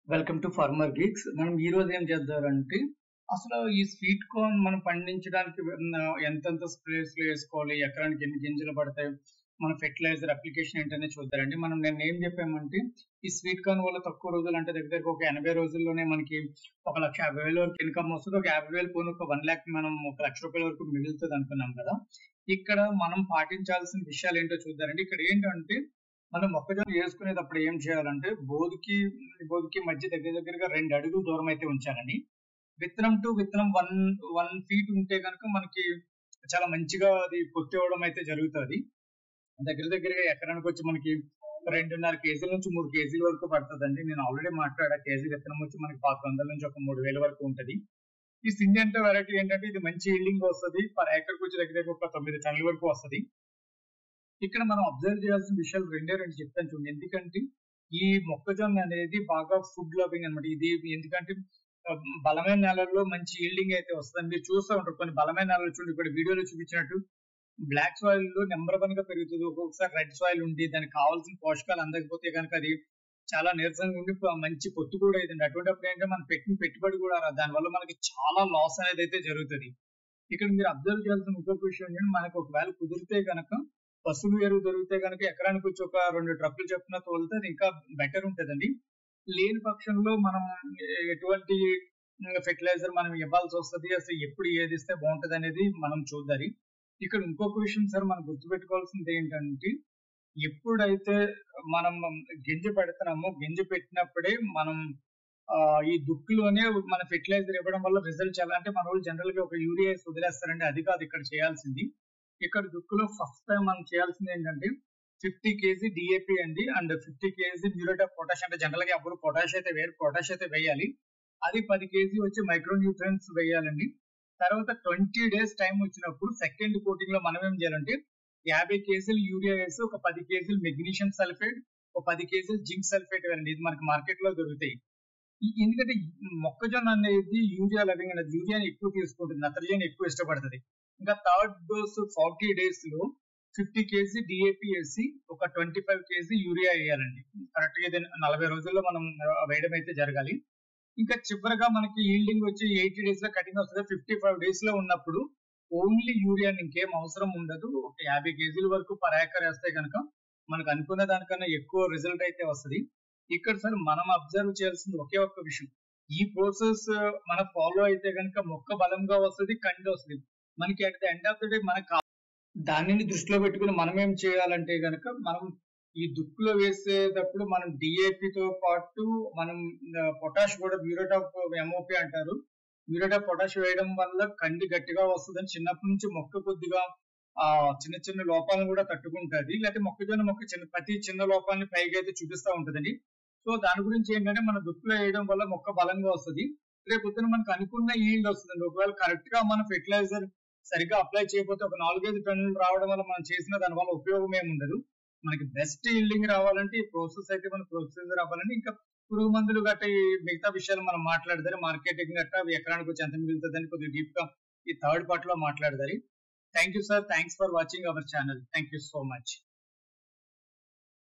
welcome to farmer Geeks మనం ఈ రోజు ఏం చేద్దామంటే అసలు ఈ స్వీట్ కార్న్ మనం పండించడానికి ఉన్న ఎంతెంత స్ప్రేస్ లో వేసుకోవాలి ఎకరానికి ఎన్ని గింజలు పడతాయి మన ఫెర్టిలైజర్ అప్లికేషన్ ఏంటనే చూద్దారండి మనం నేను ఏం చెప్పామంటే ఈ స్వీట్ కార్న్ వల్ల తక్కువ రోజులు అంటే దగ్గర దగ్గర ఒక ఎనభై రోజుల్లోనే మనకి ఒక లక్ష యాభై వేల వరకు ఇన్కమ్ వస్తుంది ఒక యాభై వేలు పోను ఒక వన్ ల్యాక్ మనం ఒక లక్ష రూపాయల వరకు మిగులుతుంది అనుకున్నాం కదా ఇక్కడ మనం పాటించాల్సిన విషయాలు ఏంటో చూద్దారండి ఇక్కడ ఏంటంటే మనం మొక్కజొన్న వేసుకునేటప్పుడు ఏం చేయాలంటే బోధుకి బోధుకి మధ్య దగ్గర దగ్గరగా రెండు అడుగులు దూరం అయితే ఉంచాలండి విత్తనం టు విత్తనం వన్ వన్ ఫీట్ ఉంటే కనుక మనకి చాలా మంచిగా అది కొట్టివ్వడం అయితే జరుగుతుంది దగ్గర దగ్గరగా ఎకరానికి వచ్చి మనకి రెండున్నర కేజీల నుంచి మూడు కేజీల వరకు పడుతుందండి నేను ఆల్రెడీ మాట్లాడా కేజీ విత్తనం వచ్చి మనకి పాతి వందల నుంచి ఒక మూడు వేల వరకు ఉంటుంది ఈ సింజంటా వెరైటీ ఏంటంటే ఇది మంచి ఈల్డింగ్ వస్తుంది పర్ ఏకర్కి వచ్చి దగ్గర దగ్గర ఒక తొమ్మిది టన్నుల వరకు వస్తుంది ఇక్కడ మనం అబ్జర్వ్ చేయాల్సిన విషయాలు రెండే రెండు చెప్తాను చూడండి ఎందుకంటే ఈ మొక్కజొన్న అనేది బాగా ఫుడ్ లవింగ్ అనమాట ఇది ఎందుకంటే ఆ, బలమైన నేలల్లో మంచి ఈల్డింగ్ అయితే వస్తుంది మీరు చూస్తూ ఉంటారు కొన్ని బలమైన నేలలు చూడండి ఇక్కడ వీడియోలో చూపించినట్టు బ్లాక్ సాయిల్ లో నెంబర్ వన్ గా పెరుగుతుంది ఒక్కొక్కసారి రెడ్ సాయిల్ ఉండి దానికి కావాల్సిన పోషకాలు అందకపోతే కనుక అది చాలా నీరసంగా ఉండి ప- మంచి పొత్తు కూడా అవుతుంది అటువంటిప్పుడు ఏంటంటే మనం పెట్టిన పెట్టుబడి కూడా రాదు దానివల్ల మనకి చాలా లాస్ అనేది అయితే జరుగుతుంది ఇక్కడ మీరు అబ్జర్వ్ చేయాల్సిన ఇంకొక విషయం ఏంటంటే మనకు ఒకవేళ కుదిరితే కనుక పశువులు ఎరువు దొరికితే కనుక ఎకరానికి వచ్చి ఒక రెండు ట్రక్కులు చెప్పిన తోలితే అది ఇంకా బెటర్ ఉంటుందండి లేని పక్షంలో మనం ఎటువంటి ఫెర్టిలైజర్ మనం ఇవ్వాల్సి వస్తుంది అసలు ఎప్పుడు ఏది ఇస్తే బాగుంటది అనేది మనం చూద్దాలి ఇక్కడ ఇంకొక విషయం సార్ మనం గుర్తుపెట్టుకోవాల్సింది ఏంటంటే ఎప్పుడైతే మనం గింజ పెడుతున్నామో గింజ పెట్టినప్పుడే మనం ఆ, ఈ దుక్కులోనే మన ఫెర్టిలైజర్ ఇవ్వడం వల్ల రిజల్ట్ చాలా అంటే మన వాళ్ళు జనరల్ గా ఒక యూరియా వేసి వదిలేస్తారండి అది కాదు ఇక్కడ చేయాల్సింది ఇక్కడ దుక్కులో ఫస్ట్ టైం మనం చేయాల్సింది ఏంటంటే ఫిఫ్టీ కేజీ డిఏపి అండి and fifty kg muriate of potash అంటే జనరల్ గా అప్పుడు పొటాష్ అయితే వేరు పొటాష్ అయితే వేయాలి అది పది కేజీ వచ్చి మైక్రో న్యూట్రియన్స్ వేయాలండి తర్వాత ట్వంటీ డేస్ టైం వచ్చినప్పుడు సెకండ్ కోటింగ్ లో మనం ఏం చేయాలంటే యాభై కేజీలు యూరియా వేసి ఒక పది కేజీలు మెగ్నీషియం సల్ఫేట్ ఒక పది కేజీలు జింక్ సల్ఫేట్ వేయండి ఇది మనకి మార్కెట్ లో దొరుకుతాయి ఈ- ఎందుకంటే ఈ మొక్కజొన్న అనేది యూరియా లవింగ్ అనేది యూరియాని ఎక్కువ తీసుకుంటుంది నత్రజని ఎక్కువ ఇష్టపడుతుంది ఇంకా థర్డ్ డోస్ ఫార్టీ డేస్ లో ఫిఫ్టీ కేజీ డిఏపి వేసి ఒక ట్వంటీ ఫైవ్ కేజీ యూరియా వేయాలండి కరెక్ట్ గా ఇది నలభై రోజుల్లో మనం ఆ, వేయడం అయితే జరగాలి ఇంకా చివరిగా మనకి ఈల్డింగ్ వచ్చి ఎయిటీ డేస్ లో కటింగ్ వస్తుంది ఫిఫ్టీ ఫైవ్ డేస్ లో ఉన్నప్పుడు ఓన్లీ యూరియా ఇంకేం అవసరం ఉండదు ఒక యాభై కేజీల వరకు పర్ ఏకర్ వేస్తే కనుక మనకు అనుకున్న దానికన్నా ఎక్కువ రిజల్ట్ అయితే వస్తుంది ఇక్కడ సార్ మనం అబ్జర్వ్ చేయాల్సింది ఒకే ఒక్క విషయం ఈ ప్రాసెస్ మన ఫాలో అయితే కనుక మొక్క బలంగా వస్తుంది కండి వస్తుంది మనకి at the end of the day మనకు కా- దానిని దృష్టిలో పెట్టుకుని మనం ఏం చేయాలంటే కనుక మనం ఈ దుక్కులో వేసేటప్పుడు మనం DAP తో పాటు మనం పొటాష్ కూడా మ్యూరేట్ ఆఫ్ ఎంఓపి అంటారు మ్యూరేట్ ఆఫ్ పొటాష్ వేయడం వల్ల కండి గట్టిగా వస్తుందని చిన్నప్పటి నుంచి మొక్క కొద్దిగా ఆ చిన్న చిన్న లోపాలను కూడా తట్టుకుంటది లేకపోతే మొక్కజొన్న మొక్క చిన్న ప్రతి చిన్న లోపాన్ని పైగా అయితే చూపిస్తా ఉంటదండి సో దాని గురించి ఏంటంటే మన దుక్కులో వేయడం వల్ల మొక్క బలంగా వస్తుంది రేపు పొద్దున మనకు అనుకున్న ఈల్డ్ వస్తుంది ఒకవేళ కరెక్ట్ గా మన ఫెర్టిలైజర్ సరిగ్గా అప్లై చేయకపోతే ఒక నాలుగైదు టన్నులు రావడం వల్ల మనం చేసిన దాని వల్ల ఉపయోగం ఏమి ఉండదు మనకి బెస్ట్ ఈల్డింగ్ రావాలంటే ఈ ప్రాసెస్ అయితే మన ప్రొసీజర్ అవ్వాలంటే ఇంకా పురుగు మందులు గట్ట ఈ మిగతా విషయాలు మనం మాట్లాడదారి మార్కెటింగ్ గట్ట అవి ఎకరానికి వచ్చి ఎంత మిగులుతుందని కొద్దిగా డీప్ గా ఈ థర్డ్ పార్ట్ లో మాట్లాడదారి thank you sir thanks for watching our channel thank you so much